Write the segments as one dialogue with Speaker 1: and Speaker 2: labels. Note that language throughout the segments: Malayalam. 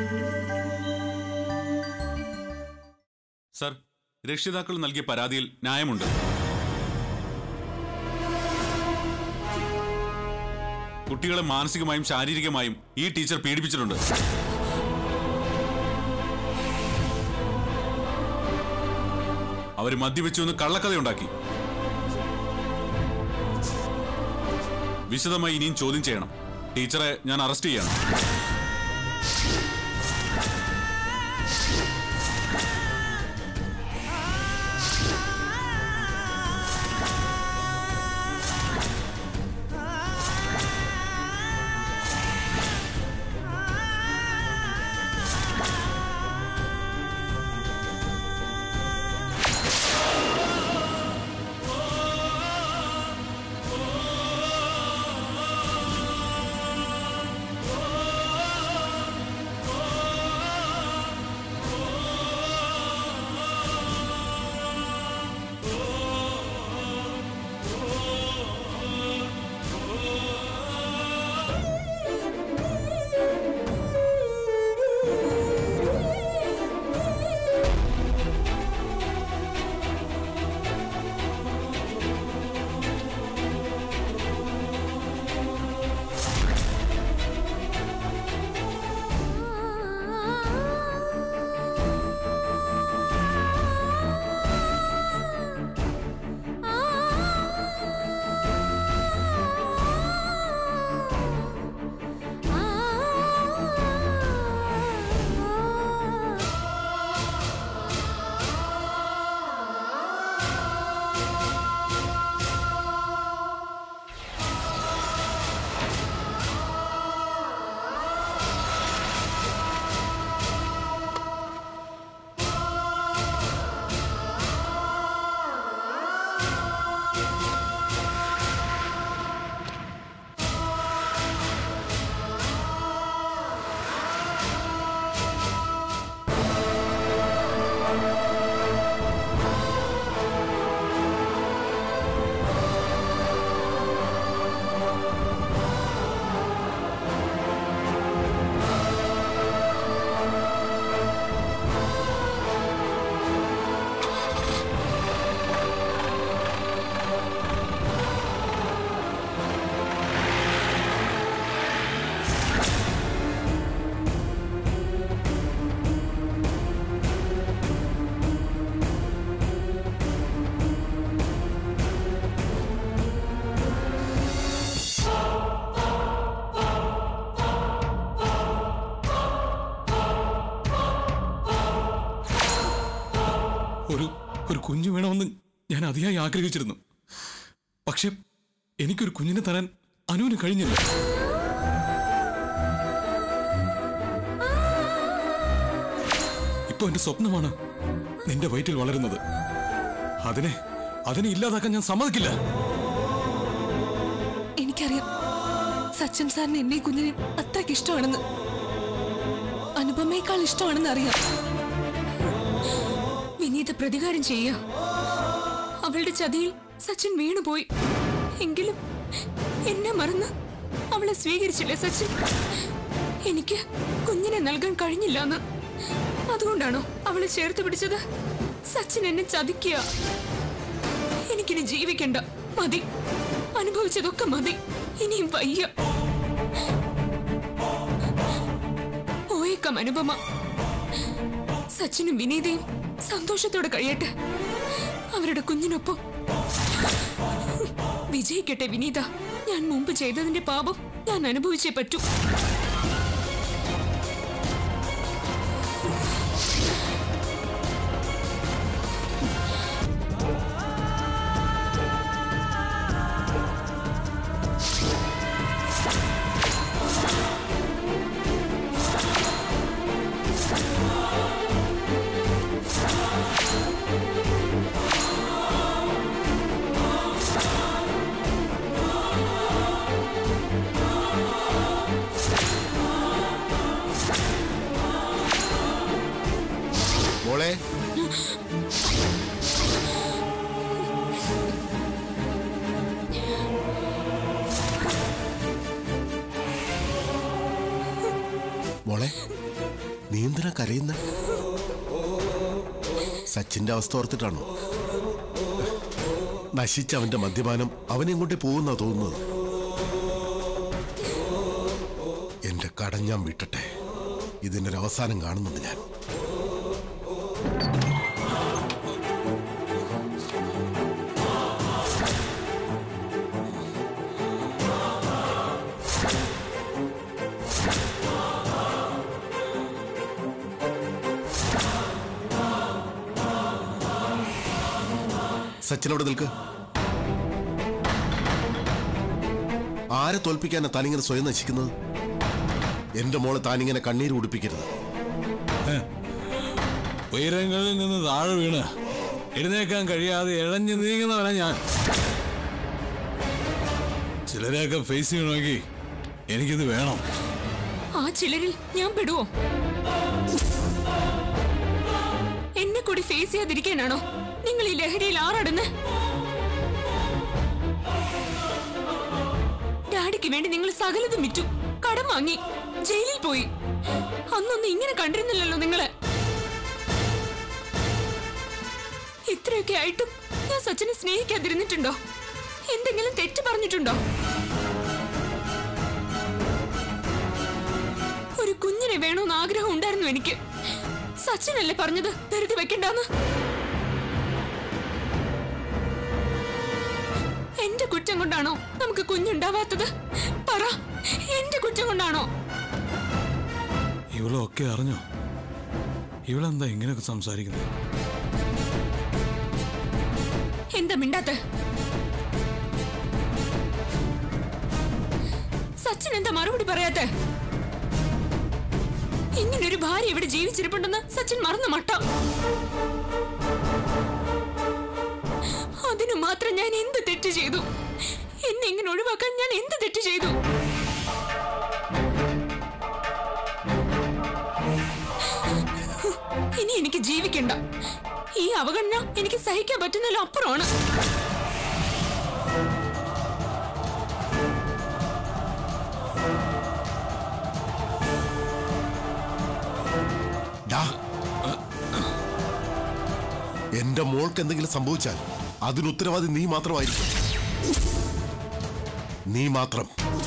Speaker 1: സർ രക്ഷിതാക്കൾ നൽകിയ പരാതിയിൽ ന്യായമുണ്ട് കുട്ടികളെ മാനസികമായും ശാരീരികമായും ഈ ടീച്ചർ പീഡിപ്പിച്ചിട്ടുണ്ട് അവർ മദ്യവെച്ചു എന്ന് കള്ളക്കഥയുണ്ടാക്കി വിശദമായി ഇനിയും ചോദ്യം ചെയ്യണം ടീച്ചറെ ഞാൻ അറസ്റ്റ് ചെയ്യണം
Speaker 2: ഒരു ഒരു കുഞ്ഞു വേണമെന്ന് ഞാൻ അതിയായി ആഗ്രഹിച്ചിരുന്നു പക്ഷെ എനിക്കൊരു കുഞ്ഞിനെ തരാൻ അനുവിന് കഴിഞ്ഞില്ല ഇപ്പൊ എന്റെ സ്വപ്നമാണ് നിന്റെ വയറ്റിൽ വളരുന്നത് അതിനെ അതിനെ ഇല്ലാതാക്കാൻ ഞാൻ സമ്മതിക്കില്ല
Speaker 3: എനിക്കറിയാം സച്ചിൻ സാറിന് എന്നെ ഈ കുഞ്ഞിനെ അത്രയ്ക്ക് ഇഷ്ടമാണെന്ന് അനുപമയേക്കാൾ ഇഷ്ടമാണെന്ന് അറിയാം വിനീത പ്രതികാരം ചെയ്യുക അവളുടെ ചതിയിൽ സച്ചിൻ വീണുപോയി എങ്കിലും എന്നെ മറന്ന് അവളെ സ്വീകരിച്ചില്ലേ സച്ചിൻ എനിക്ക് കുഞ്ഞിനെ നൽകാൻ കഴിഞ്ഞില്ല എന്ന് അതുകൊണ്ടാണോ അവളെ ചേർത്ത് പിടിച്ചത് സച്ചിൻ എന്നെ ചതിക്കുക എനിക്കിനി ജീവിക്കണ്ട മതി അനുഭവിച്ചതൊക്കെ മതി ഇനിയും വയ്യ പോയേക്കാം അനുപമ സച്ചിനും വിനീതയും സന്തോഷത്തോടെ കഴിയട്ടെ അവരുടെ കുഞ്ഞിനൊപ്പം വിജയിക്കട്ടെ വിനീത ഞാൻ മുമ്പ് ചെയ്തതിന്റെ പാപം ഞാൻ അനുഭവിച്ചേ പറ്റൂ
Speaker 4: മോളെ മോളെ നീ എന്തിനാ കരയുന്ന സച്ചിന്റെ അവസ്ഥ ഓർത്തിട്ടാണോ നശിച്ച അവന്റെ മദ്യപാനം അവനെ കൊണ്ടേ പോകുന്ന തോന്നുന്നത് എന്റെ കടം ഞാൻ വിട്ടട്ടെ ഇതിന്റെ ഒരു അവസാനം കാണുന്നുണ്ട് ഞാൻ സച്ചിൻ അവിടെ നിൽക്ക് ആരെ തോൽപ്പിക്കാനാ താനിങ്ങനെ സ്വയം നശിക്കുന്നത് എന്റെ മോളെ താനിങ്ങനെ കണ്ണീര് ഉടുപ്പിക്കരുത്
Speaker 2: ഉയരങ്ങളിൽ നിന്ന് താഴെ വീണ് എഴുന്നേക്കാൻ കഴിയാതെ ഇഴഞ്ഞു നീങ്ങുന്നവനാ ഞാൻ ചിലരെയൊക്കെ ഫേസ് ചെയ്യണമെങ്കിൽ എനിക്കിത് വേണം
Speaker 3: ആ ചിലരിൽ ഞാൻ പെടുവോ എന്നെ കൂടി ഫേസ് ചെയ്യാതിരിക്കാനാണോ നിങ്ങൾ ഈ ലഹരിയിൽ ആറാടുന്ന് ഡാഡിക്ക് വേണ്ടി നിങ്ങൾ സകലതും വിറ്റു കടം വാങ്ങി ജയിലിൽ പോയി അന്നൊന്നും ഇങ്ങനെ കണ്ടിരുന്നില്ലല്ലോ നിങ്ങളെ ഇത്രയൊക്കെ ആയിട്ടും ഞാൻ സച്ചിനെ സ്നേഹിക്കാതിരുന്നിട്ടുണ്ടോ എന്തെങ്കിലും തെറ്റ് പറഞ്ഞിട്ടുണ്ടോ ഒരു കുഞ്ഞിനെ വേണമെന്ന് ആഗ്രഹം ഉണ്ടായിരുന്നു എനിക്ക് സച്ചിനല്ലേ പറഞ്ഞത് ധൃതി വെക്കണ്ടെന്ന് എന്റെ കുറ്റം കൊണ്ടാണോ നമുക്ക് കുഞ്ഞുണ്ടാവാത്തത് പറ എന്റെ കുറ്റം കൊണ്ടാണോ
Speaker 2: ഇവളൊക്കെ അറിഞ്ഞോ ഇവളെന്താ ഇങ്ങനെയൊക്കെ സംസാരിക്കുന്നത്
Speaker 3: എന്താ മിണ്ടാത്ത സച്ചിൻ എന്താ മറുപടി പറയാത്ത ഇങ്ങനൊരു ഭാര്യ ഇവിടെ ജീവിച്ചിരിപ്പുണ്ടെന്ന് സച്ചിൻ മറന്നു മട്ട അതിനു മാത്രം ഞാൻ എന്ത് തെറ്റ് ചെയ്തു എന്നെ ഇങ്ങനെ ഒഴിവാക്കാൻ ഞാൻ എന്ത് തെറ്റ് ചെയ്തു ഇനി എനിക്ക് ജീവിക്കണ്ട ഈ അവഗണന എനിക്ക് സഹിക്കാൻ പറ്റുന്നതിലും അപ്പുറമാണ്
Speaker 4: ഡാ. എന്റെ മോൾക്ക് എന്തെങ്കിലും സംഭവിച്ചാൽ അതിന് ഉത്തരവാദി നീ മാത്രമായിരിക്കും നീ മാത്രം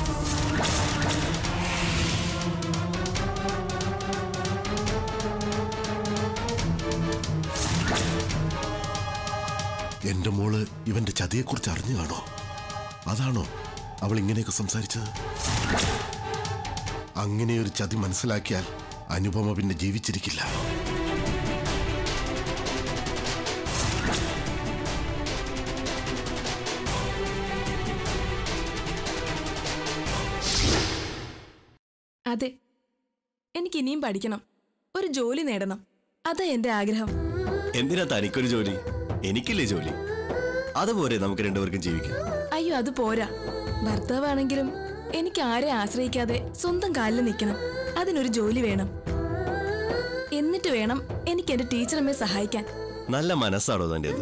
Speaker 4: എന്റെ മോള് ഇവന്റെ ചതിയെക്കുറിച്ച് അറിഞ്ഞു കാണോ അതാണോ അവൾ ഇങ്ങനെയൊക്കെ സംസാരിച്ചത് അങ്ങനെ ഒരു ചതി മനസ്സിലാക്കിയാൽ അനുപമ പിന്നെ ജീവിച്ചിരിക്കില്ല
Speaker 5: അതെ എനിക്ക് ഇനിയും പഠിക്കണം ഒരു ജോലി നേടണം അതാ എന്റെ ആഗ്രഹം
Speaker 6: എന്തിനാ തനിക്കൊരു ജോലി എനിക്കില്ലേ ജോലി അതുപോലെ നമുക്ക് രണ്ടുപേർക്കും ജീവിക്കാം
Speaker 5: അയ്യോ അത് പോരാ ഭർത്താവാണെങ്കിലും എനിക്ക് ആരെ ആശ്രയിക്കാതെ സ്വന്തം കാലിൽ നിൽക്കണം അതിനൊരു ജോലി വേണം എന്നിട്ട് വേണം എനിക്ക് എന്റെ ടീച്ചറമ്മയെ സഹായിക്കാൻ
Speaker 6: നല്ല മനസ്സാണോ തൻ്റെത്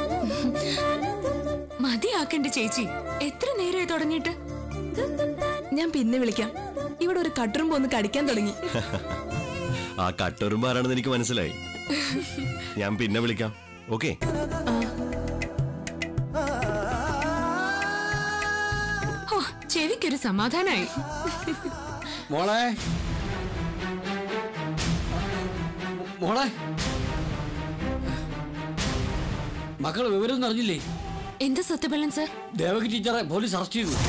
Speaker 3: മതിയാക്കണ്ട ചേച്ചി എത്ര നേരമായി തുടങ്ങിയിട്ട്
Speaker 5: ഞാൻ പിന്നെ വിളിക്കാം ഇവിടെ ഒരു കട്ടുറുമ്പ് ഒന്ന് കടിക്കാൻ തുടങ്ങി
Speaker 6: ആ കട്ടുറുമ്പാരാണെന്ന് എനിക്ക് മനസ്സിലായി ഞാൻ പിന്നെ വിളിക്കാം ഓക്കെ
Speaker 3: ഓ ചെവിക്കൊരു സമാധാനായി
Speaker 7: മോളെ മോളെ മക്കള് വിവരം അറിഞ്ഞില്ലേ
Speaker 3: എന്താ സത്യബലൻ സർ
Speaker 7: ദേവകി ടീച്ചറെ പോലീസ് അറസ്റ്റ് ചെയ്തു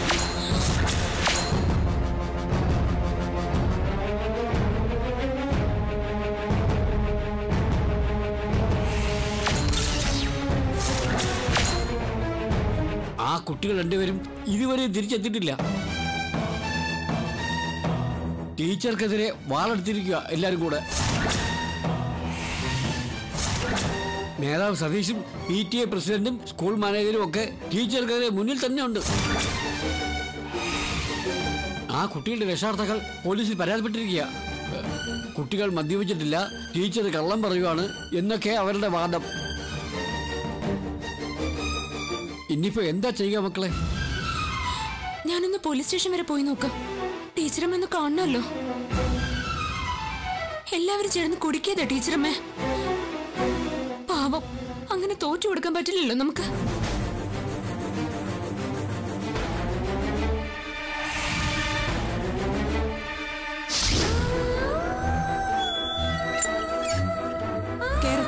Speaker 7: ആ കുട്ടികൾ രണ്ടുപേരും ഇതുവരെ തിരിച്ചെത്തിയിട്ടില്ല ടീച്ചർക്കെതിരെ വാളെടുത്തിരിക്കുക എല്ലാരും കൂടെ നേതാവ് സതീഷും പി ടി എ പ്രസിഡന്റും സ്കൂൾ മാനേജരും ഒക്കെ ടീച്ചർക്കെതിരെ മുന്നിൽ തന്നെ ഉണ്ട് ആ കുട്ടികളുടെ രക്ഷാർത്ഥകൾ പോലീസിൽ പരാതിപ്പെട്ടിരിക്കുക കുട്ടികൾ മദ്യപിച്ചിട്ടില്ല ടീച്ചർ കള്ളം പറയുവാണ് എന്നൊക്കെ അവരുടെ വാദം ഇനിയിപ്പോ എന്താ ചെയ്യുക മക്കളെ
Speaker 3: ഞാനൊന്ന് പോലീസ് സ്റ്റേഷൻ വരെ പോയി നോക്കാം ടീച്ചറമ്മ ഒന്ന് കാണണമല്ലോ എല്ലാവരും ചേർന്ന് കുടിക്കാതെ ടീച്ചറമ്മേ പാവം അങ്ങനെ തോറ്റു കൊടുക്കാൻ പറ്റില്ലല്ലോ നമുക്ക്
Speaker 5: കേറ്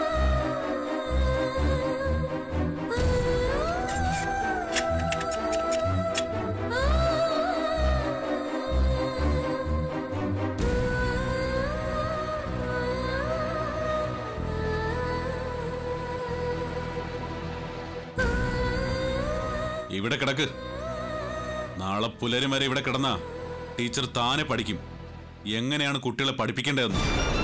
Speaker 1: ഇവിടെ കിടക്ക് നാളെ പുലരും വരെ ഇവിടെ കിടന്ന ടീച്ചർ താനെ പഠിക്കും എങ്ങനെയാണ് കുട്ടികളെ പഠിപ്പിക്കേണ്ടതെന്ന്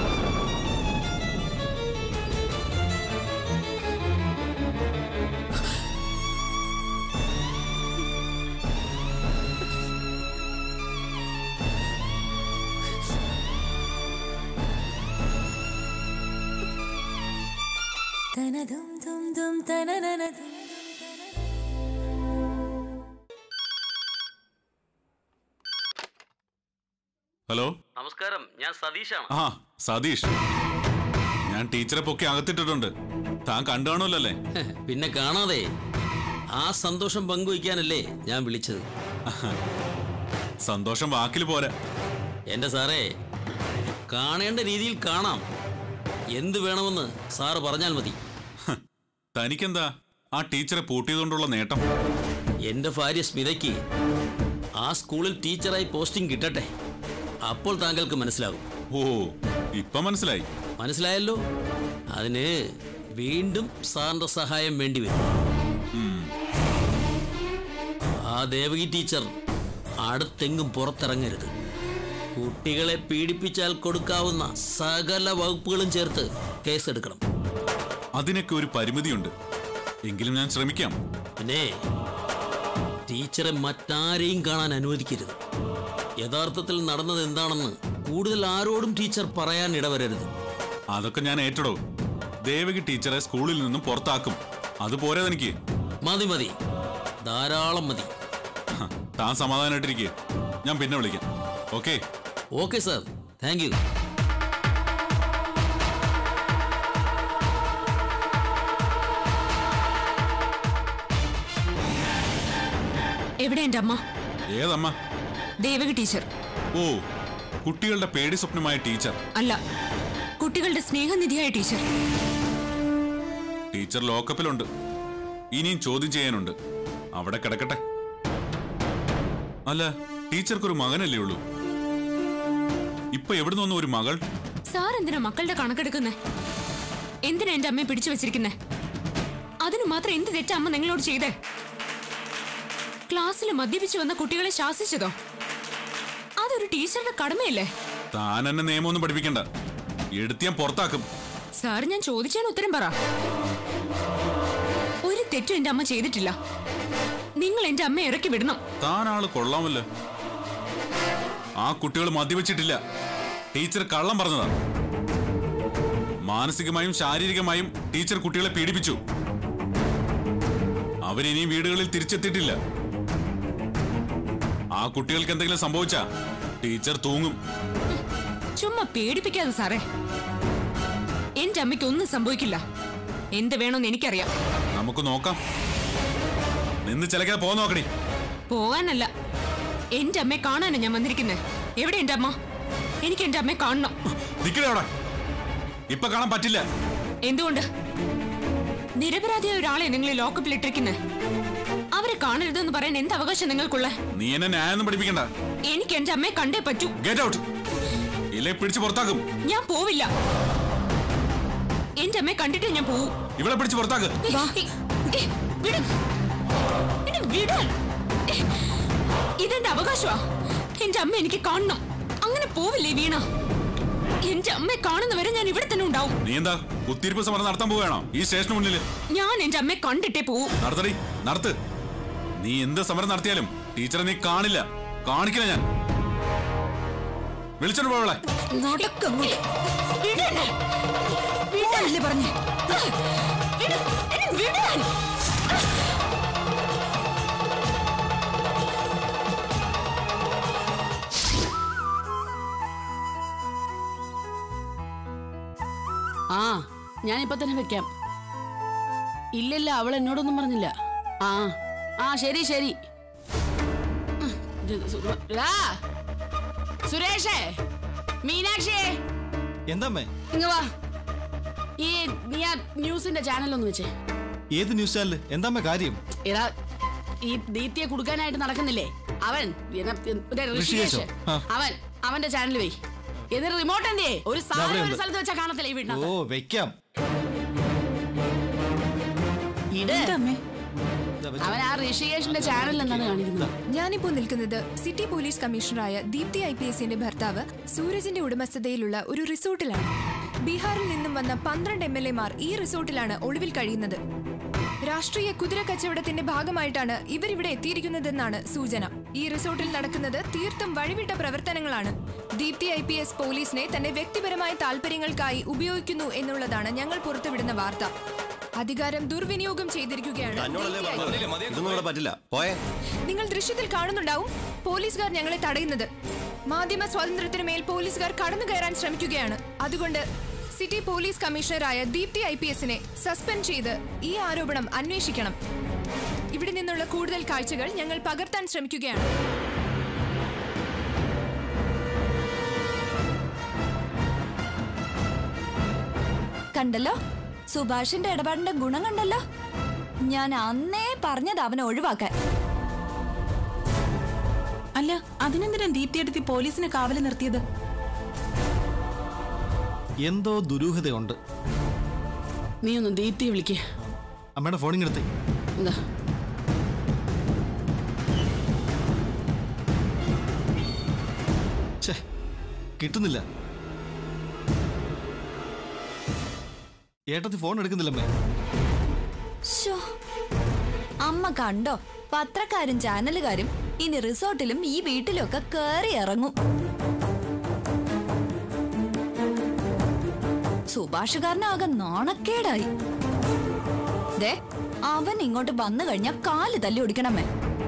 Speaker 1: ഹലോ
Speaker 8: നമസ്കാരം ഞാൻ സതീഷാണ്
Speaker 1: ആ സതീഷ് ഞാൻ ടീച്ചറെ പൊക്കി അകത്തിട്ടിട്ടുണ്ട് താൻ കണ്ടു കാണുമല്ലേ
Speaker 8: പിന്നെ കാണാതെ ആ സന്തോഷം പങ്കുവയ്ക്കാനല്ലേ ഞാൻ വിളിച്ചത്
Speaker 1: സന്തോഷം വാക്കിൽ പോരാ
Speaker 8: എന്റെ സാറേ കാണേണ്ട രീതിയിൽ കാണാം എന്ത് വേണമെന്ന് സാറ് പറഞ്ഞാൽ മതി
Speaker 1: ഹ്, തനിക്കെന്താ ആ ടീച്ചറെ പൂട്ടിയതുകൊണ്ടുള്ള നേട്ടം
Speaker 8: എന്റെ ഭാര്യ സ്മിതയ്ക്ക് ആ സ്കൂളിൽ ടീച്ചറായി പോസ്റ്റിംഗ് കിട്ടട്ടെ അപ്പോൾ താങ്കൾക്ക് മനസ്സിലാകും
Speaker 1: ഓ ഇപ്പൊ മനസ്സിലായി
Speaker 8: മനസ്സിലായല്ലോ അതിന് വീണ്ടും സാറിന്റെ സഹായം വേണ്ടി വരും ആ ദേവകി ടീച്ചർ അടുത്തെങ്ങും പുറത്തിറങ്ങരുത് കുട്ടികളെ പീഡിപ്പിച്ചാൽ കൊടുക്കാവുന്ന സകല വകുപ്പുകളും ചേർത്ത് കേസെടുക്കണം
Speaker 1: അതിനൊക്കെ ഒരു പരിമിതിയുണ്ട് എങ്കിലും ഞാൻ ശ്രമിക്കാം
Speaker 8: പിന്നെ ടീച്ചറെ മറ്റാരെയും കാണാൻ അനുവദിക്കരുത് യഥാർത്ഥത്തിൽ നടന്നത് എന്താണെന്ന് കൂടുതൽ ആരോടും ടീച്ചർ പറയാൻ ഇടവരരുത്
Speaker 1: അതൊക്കെ ഞാൻ ഏറ്റെടോ ദേവകി ടീച്ചറെ സ്കൂളിൽ നിന്നും പുറത്താക്കും അതുപോരെ തനിക്ക്
Speaker 8: മതി മതി ധാരാളം മതി
Speaker 1: ഹ, താൻ സമാധാനമായിട്ടിരിക്കുക ഞാൻ പിന്നെ വിളിക്കാം okay
Speaker 8: okay sir thank you
Speaker 3: എവിടെ എന്റെ അമ്മ
Speaker 1: ഏതമ്മ
Speaker 3: ദേവകി ടീച്ചർ
Speaker 1: ഓ കുട്ടികളുടെ പേടി സ്വപ്നമായ ടീച്ചർ
Speaker 3: അല്ല കുട്ടികളുടെ സ്നേഹനിധിയായ ടീച്ചർ
Speaker 1: ടീച്ചർ ലോക്കപ്പിലുണ്ട് ഇനിയും ചോദ്യം ചെയ്യാനുണ്ട് അവിടെ കിടക്കട്ടെ അല്ല ടീച്ചർക്കൊരു മകനല്ലേ ഉള്ളൂ ഇപ്പൊ എവിടുന്ന് വന്നു ഒരു മകൾ
Speaker 3: സാർ എന്തിനാ മക്കളുടെ കണക്കെടുക്കുന്നേ എന്തിനാ എന്റെ അമ്മയെ പിടിച്ചു വെച്ചിരിക്കുന്നേ അതിനു മാത്രം എന്ത് തെറ്റാ അമ്മ നിങ്ങളോട് ചെയ്തേ ക്ലാസ്സിൽ മദ്യപിച്ചു വന്ന കുട്ടികളെ ശാസിച്ചതോ അതൊരു ടീച്ചറുടെ കടമയല്ലേ
Speaker 1: താൻ എന്നെ നിയമമൊന്നും പഠിപ്പിക്കണ്ട എടുത്ത് ഞാൻ പുറത്താക്കും
Speaker 3: സാർ ഞാൻ ചോദിച്ചതിന് ഉത്തരം പറ ഒരു തെറ്റും എന്റെ അമ്മ ചെയ്തിട്ടില്ല നിങ്ങൾ എന്റെ അമ്മയെ ഇറക്കി വിടണം
Speaker 1: താൻ ആള് കൊള്ളാമല്ലോ ആ കുട്ടികൾ മദ്യവെച്ചിട്ടില്ല ടീച്ചർ കള്ളം പറഞ്ഞതാ മാനസികമായും ശാരീരികമായും ടീച്ചർ കുട്ടികളെ പീഡിപ്പിച്ചു അവരിനിയും വീടുകളിൽ തിരിച്ചെത്തിയിട്ടില്ല ആ കുട്ടികൾക്ക് എന്തെങ്കിലും സംഭവിച്ചാ ടീച്ചർ തൂങ്ങും
Speaker 3: ചുമ്മാ പേടിപ്പിക്കാതെ സാറേ എന്റെ അമ്മയ്ക്ക് ഒന്നും സംഭവിക്കില്ല എന്ത് വേണമെന്ന് എനിക്കറിയാം
Speaker 1: നമുക്ക് നോക്കാം നിന്ന് ചിലക്കാതെ പോ നോക്കണേ
Speaker 3: പോകാനല്ല എന്റെ അമ്മയെ കാണാനാ ഞാൻ വന്നിരിക്കുന്നത് എവിടെ എന്റെ അമ്മ എനിക്ക് എന്റെ അമ്മയെ കാണണം
Speaker 1: നിക്കണേ അവിടെ ഇപ്പൊ കാണാൻ പറ്റില്ല
Speaker 3: എന്തുകൊണ്ട് നിരപരാധിയായ ഒരാളെ നിങ്ങൾ ലോക്കപ്പിൽ ഇട്ടിരിക്കുന്നത് അവരെ കാണരുതെന്ന് പറയാൻ എന്ത് അവകാശം നിങ്ങൾക്കുള്ള
Speaker 1: നീ എന്നെ ന്യായൊന്നും പഠിപ്പിക്കണ്ട
Speaker 3: എനിക്ക് എന്റെ അമ്മയെ കണ്ടേ പറ്റൂ
Speaker 1: ഗെറ്റ് ഔട്ട് ഇല്ലേ പിടിച്ച് പുറത്താക്കും
Speaker 3: ഞാൻ പോവില്ല എന്റെ അമ്മയെ കണ്ടിട്ടേ ഞാൻ പോവൂ
Speaker 1: ഇവളെ പിടിച്ച് പുറത്താക്ക്
Speaker 3: ഏയ്, ഏയ്, വിട്. എന്നെ വിടാൻ. ഏയ്, ഇതെന്റെ അവകാശമാ എന്റെ അമ്മ എനിക്ക് കാണണം അങ്ങനെ പോവില്ലേ വീണ എന്റെ അമ്മയെ കാണുന്നവരെ ഞാൻ ഇവിടെ തന്നെ ഉണ്ടാവും
Speaker 1: നീ എന്താ കുത്തിരിപ്പ് സമരം നടത്താൻ പോവുകയാണോ ഈ സ്റ്റേഷന് മുന്നിൽ
Speaker 3: ഞാൻ എന്റെ അമ്മയെ കണ്ടിട്ടേ പോവൂ
Speaker 1: നടത്തടി നടത്ത് നീ എന്ത് സമരം നടത്തിയാലും ടീച്ചറെ നീ കാണില്ല കാണിക്കില്ല ഞാൻ വിളിച്ചോണ്ട് പോവളെ
Speaker 3: നടക്കങ്ങോട്ട്. വിട് എന്നെ. വിടാനല്ലേ പറഞ്ഞേ വിട്. എന്നെ വിടാൻ.
Speaker 9: ഞാൻ ഇപ്പൊ തന്നെ വെക്കാം ഇല്ലില്ല അവൾ എന്നോടൊന്നും പറഞ്ഞില്ല ആ ആ ശരി ശരി ഉം, ഇത് സു- ഡാ, സുരേഷേ മീനാക്ഷിയേ
Speaker 6: എന്താമ്മേ
Speaker 9: ഇങ്ങ് വാ ഈ നീ ആ ന്യൂസിന്റെ ചാനലൊന്ന് വെച്ചേ
Speaker 6: ഏത് ന്യൂസ് ചാനൽ എന്താമ്മേ കാര്യം
Speaker 9: എടാ ഈ ദീപ്തിയെ കൊടുക്കാനായിട്ട് നടക്കുന്നില്ലേ അവൻ എന്ന- ഒരു ഋഷികേശ്
Speaker 6: ഋഷികേശോ? ആ.
Speaker 9: അവൻ അവന്റെ ചാനൽ വേ ഇത് റിമോട്ട് എന്തേ ഒരു സാധനം ഒരു
Speaker 6: അവിടെയുണ്ട്.
Speaker 9: സ്ഥലത്ത് വെച്ചാ കാണത്തില്ല ഈ
Speaker 6: ഓ
Speaker 9: വീട്ടിനകത്ത്
Speaker 6: വെക്കാം
Speaker 9: ഇട്
Speaker 10: അമ്മേ
Speaker 9: അവൻ ആ ഋഷികേഷിന്റെ ചാനലിൽ എന്താണ് കാണിക്കുന്നത്
Speaker 10: ഞാനിപ്പോ നിൽക്കുന്നത് സിറ്റി പോലീസ് കമ്മീഷണറായ ദീപ്തി ഐ പി എസിന്റെ ഭർത്താവ് സൂരജിന്റെ ഉടമസ്ഥതയിലുള്ള ഒരു റിസോർട്ടിലാണ് ബീഹാറിൽ നിന്നും വന്ന പന്ത്രണ്ട് എം എൽ എമാർ ഈ റിസോർട്ടിലാണ് ഒളിവിൽ കഴിയുന്നത് രാഷ്ട്രീയ കുതിര കച്ചവടത്തിന്റെ ഭാഗമായിട്ടാണ് ഇവരിവിടെ എത്തിയിരിക്കുന്നതെന്നാണ് സൂചന ഈ റിസോർട്ടിൽ നടക്കുന്നത് തീർത്തും വഴിവിട്ട പ്രവർത്തനങ്ങളാണ് ദീപ്തി ഐ പി എസ് പോലീസിനെ തന്റെ വ്യക്തിപരമായ താല്പര്യങ്ങൾക്കായി ഉപയോഗിക്കുന്നു എന്നുള്ളതാണ് ഞങ്ങൾ പുറത്തുവിടുന്ന വാർത്ത അധികാരം ദുർവിനിയോഗം ചെയ്തിരിക്കുകയാണ്
Speaker 6: തന്നോടല്ലേ
Speaker 10: DPIPS.
Speaker 6: പറഞ്ഞത് ഇതൊന്നും ഇവിടെ പറ്റില്ല പോയേ
Speaker 10: നിങ്ങൾ ദൃശ്യത്തിൽ കാണുന്നുണ്ടാവും പോലീസുകാർ ഞങ്ങളെ തടയുന്നത് മാധ്യമ സ്വാതന്ത്ര്യത്തിന് മേൽ പോലീസുകാർ കടന്നു കയറാൻ ശ്രമിക്കുകയാണ് അതുകൊണ്ട് സിറ്റി പോലീസ് കമ്മീഷണറായ ദീപ്തി ഐ പി എസിനെ സസ്പെൻഡ് ചെയ്ത് ഈ ആരോപണം അന്വേഷിക്കണം ഇവിടെ നിന്നുള്ള കൂടുതൽ കാഴ്ചകൾ ഞങ്ങൾ പകർത്താൻ ശ്രമിക്കുകയാണ്
Speaker 11: കണ്ടല്ലോ സുഭാഷിന്റെ ഇടപാടിന്റെ ഗുണം കണ്ടല്ലോ ഞാൻ അന്നേ പറഞ്ഞത് അവനെ ഒഴിവാക്കാൻ
Speaker 12: അല്ല അതിനെന്തിനാ ദീപ്തിയെടുത്തി പോലീസിനെ കാവല് നിർത്തിയത്
Speaker 6: എന്തോ ദുരൂഹതയുണ്ട്
Speaker 9: നീ ഒന്ന് ദീപ്തിയെ വിളിക്കേ
Speaker 6: അമ്മയുടെ ഫോണിങ്ങെടുത്തേ
Speaker 9: എന്താ
Speaker 6: ഛേ കിട്ടുന്നില്ല ഏട്ടത്തി ഫോൺ എടുക്കുന്നില്ലമ്മേ
Speaker 11: ശോ. അമ്മ കണ്ടോ പത്രക്കാരും ചാനലുകാരും ഇനി റിസോർട്ടിലും ഈ വീട്ടിലും ഒക്കെ കേറി ഇറങ്ങും സുഭാഷുകാരനാകെ നാണക്കേടായി ദേ അവൻ ഇങ്ങോട്ട് വന്നു കഴിഞ്ഞാൽ കാല് തല്ലി ഒടിക്കണമേ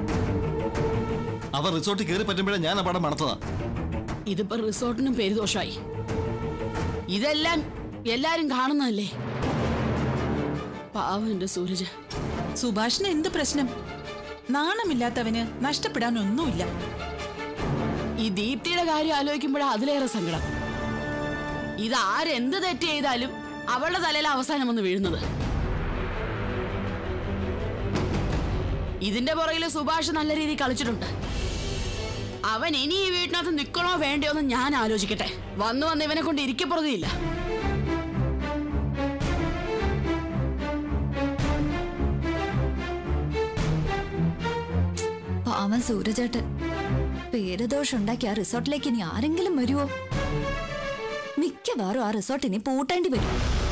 Speaker 6: അവർ റിസോർട്ടിൽ കയറി പറ്റുമ്പോഴേ ഞാൻ അപകടം മണത്തതാ
Speaker 9: ഇതിപ്പോ റിസോർട്ടിനും പേരുദോഷമായി ഇതെല്ലാം എല്ലാരും കാണുന്നതല്ലേ പാവം എന്റെ സൂരജ്
Speaker 12: സുഭാഷിന് എന്ത് പ്രശ്നം നാണമില്ലാത്തവന് നഷ്ടപ്പെടാൻ ഒന്നുമില്ല
Speaker 9: ഈ ദീപ്തിയുടെ കാര്യം ആലോചിക്കുമ്പോഴാ അതിലേറെ സങ്കടം ഇത് ആരെന്ത് തെറ്റ് ചെയ്താലും അവളുടെ തലയിൽ അവസാനം വന്ന് വീഴുന്നത് ഇതിന്റെ പുറകില് സുഭാഷ് നല്ല രീതിയിൽ കളിച്ചിട്ടുണ്ട് അവൻ ഇനി ഈ വീട്ടിനകത്ത് നിൽക്കണോ വേണ്ടയോ എന്ന് ഞാൻ ആലോചിക്കട്ടെ വന്നു വന്ന് ഇവനെ കൊണ്ട് ഇരിക്കപ്പുറതിയില്ല
Speaker 11: പാവൻ സൂരജേട്ടൻ പേരുദോഷം ഉണ്ടാക്കി ആ റിസോർട്ടിലേക്ക് ഇനി ആരെങ്കിലും വരുവോ മിക്കവാറും ആ റിസോർട്ട് ഇനി പൂട്ടേണ്ടി വരും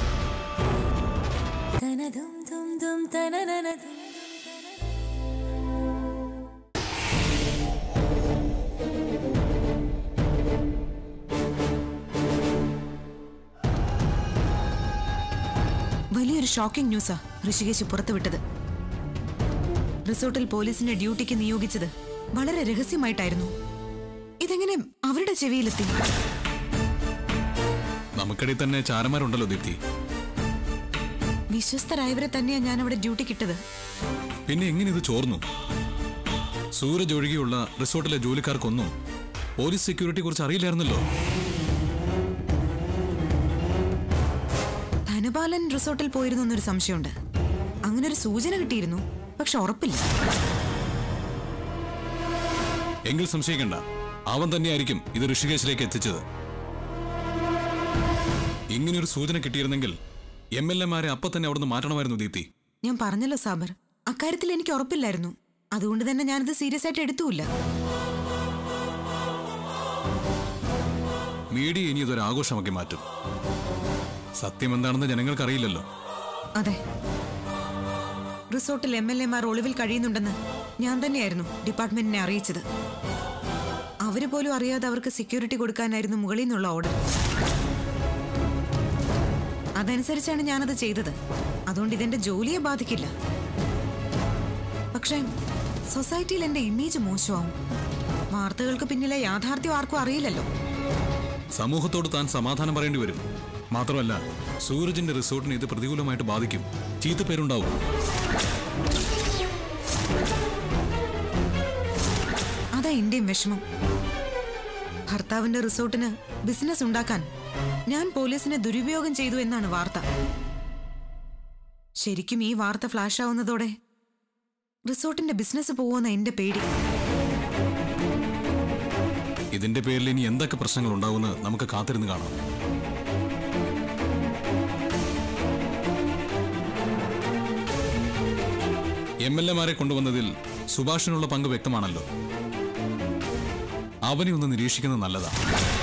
Speaker 12: വലിയൊരു ഷോക്കിംഗ് ന്യൂസാ ഋഷികേശ് പുറത്തുവിട്ടത് റിസോർട്ടിൽ പോലീസിനെ ഡ്യൂട്ടിക്ക് നിയോഗിച്ചത് വളരെ രഹസ്യമായിട്ടായിരുന്നു ഇതെങ്ങനെ അവരുടെ ചെവിയിലെത്തി
Speaker 2: നമുക്കിടയിൽ തന്നെ ചാരന്മാരുണ്ടല്ലോ ദീപ്തി
Speaker 12: വിശ്വസ്തരായവരെ തന്നെയാ ഞാൻ അവിടെ ഡ്യൂട്ടിക്കിട്ടത്
Speaker 2: പിന്നെ എങ്ങനെ ഇത് ചോർന്നു സൂരജ് ഒഴികെയുള്ള റിസോർട്ടിലെ ജോലിക്കാർക്കൊന്നും പോലീസ് സെക്യൂരിറ്റി കുറിച്ച് അറിയില്ലായിരുന്നല്ലോ
Speaker 12: ധനപാലൻ റിസോർട്ടിൽ പോയിരുന്നു എന്നൊരു സംശയമുണ്ട് അങ്ങനെ ഒരു സൂചന കിട്ടിയിരുന്നു പക്ഷെ ഉറപ്പില്ല
Speaker 2: എങ്കിൽ സംശയിക്കണ്ട അവൻ തന്നെയായിരിക്കും ഇത് ഋഷികേശിലേക്ക് എത്തിച്ചത് ഇങ്ങനെയൊരു സൂചന കിട്ടിയിരുന്നെങ്കിൽ എം എൽ എമാരെ അപ്പൊ തന്നെ അവിടുന്ന് മാറ്റണമായിരുന്നു ദീപ്തി
Speaker 12: ഞാൻ പറഞ്ഞല്ലോ സാബർ അക്കാര്യത്തിൽ എനിക്ക് ഉറപ്പില്ലായിരുന്നു അതുകൊണ്ട് തന്നെ ഞാനിത് സീരിയസ് ആയിട്ട് എടുത്തുമില്ല
Speaker 2: മീഡിയ ഇനി ഇതൊരു ആഘോഷമാക്കി മാറ്റും സത്യം എന്താണെന്ന് ജനങ്ങൾക്കറിയില്ലല്ലോ
Speaker 12: അതെ റിസോർട്ടിൽ എം എൽ എമാർ ഒളിവിൽ കഴിയുന്നുണ്ടെന്ന് ഞാൻ തന്നെയായിരുന്നു ഡിപ്പാർട്ട്മെന്റിനെ അറിയിച്ചത് അവര് പോലും അറിയാതെ അവർക്ക് സെക്യൂരിറ്റി കൊടുക്കാനായിരുന്നു മുകളിൽ നിന്നുള്ള ഓർഡർ അതനുസരിച്ചാണ് ഞാനത് ചെയ്തത് അതുകൊണ്ട് ഇതെന്റെ ജോലിയെ ബാധിക്കില്ല പക്ഷേ സൊസൈറ്റിയിൽ എന്റെ ഇമേജ് മോശമാവും വാർത്തകൾക്ക് പിന്നിലെ യാഥാർത്ഥ്യം ആർക്കും അറിയില്ലല്ലോ
Speaker 2: സമൂഹത്തോട് താൻ സമാധാനം പറയേണ്ടി വരും മാത്രമല്ല സൂരജിന്റെ റിസോർട്ടിനെ ഇത് പ്രതികൂലമായിട്ട് ബാധിക്കും ചീത്തപ്പേരുണ്ടാവും
Speaker 12: അതാ എന്റെയും വിഷമം ഭർത്താവിന്റെ റിസോർട്ടിന് ബിസിനസ് ഉണ്ടാക്കാൻ ഞാൻ പോലീസിനെ ദുരുപയോഗം ചെയ്തു എന്നാണ് വാർത്ത ശരിക്കും ഈ വാർത്ത ഫ്ലാഷ് ആവുന്നതോടെ റിസോർട്ടിന്റെ ബിസിനസ് പോവുമെന്ന എന്റെ പേടി
Speaker 2: ഇതിന്റെ പേരിൽ ഇനി എന്തൊക്കെ പ്രശ്നങ്ങൾ ഉണ്ടാവുമെന്ന് നമുക്ക് കാത്തിരുന്ന് കാണാം എം എൽ എമാരെ കൊണ്ടുവന്നതിൽ സുഭാഷിനുള്ള പങ്ക് വ്യക്തമാണല്ലോ അവനെ ഒന്ന് നിരീക്ഷിക്കുന്നത് നല്ലതാണ്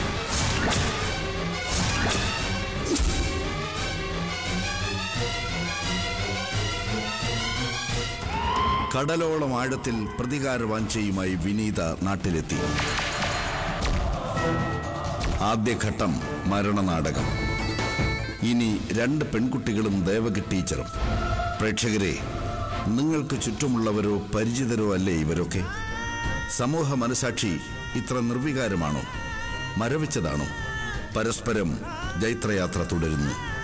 Speaker 13: കടലോളം ആഴത്തിൽ പ്രതികാര വാഞ്ചയുമായി വിനീത നാട്ടിലെത്തി ആദ്യഘട്ടം മരണനാടകം ഇനി രണ്ട് പെൺകുട്ടികളും ദേവകി ടീച്ചറും പ്രേക്ഷകരെ നിങ്ങൾക്ക് ചുറ്റുമുള്ളവരോ പരിചിതരോ അല്ലേ ഇവരൊക്കെ സമൂഹ മനസാക്ഷി ഇത്ര നിർവികാരമാണോ മരവിച്ചതാണോ പരസ്പരം ജൈത്രയാത്ര തുടരുന്നു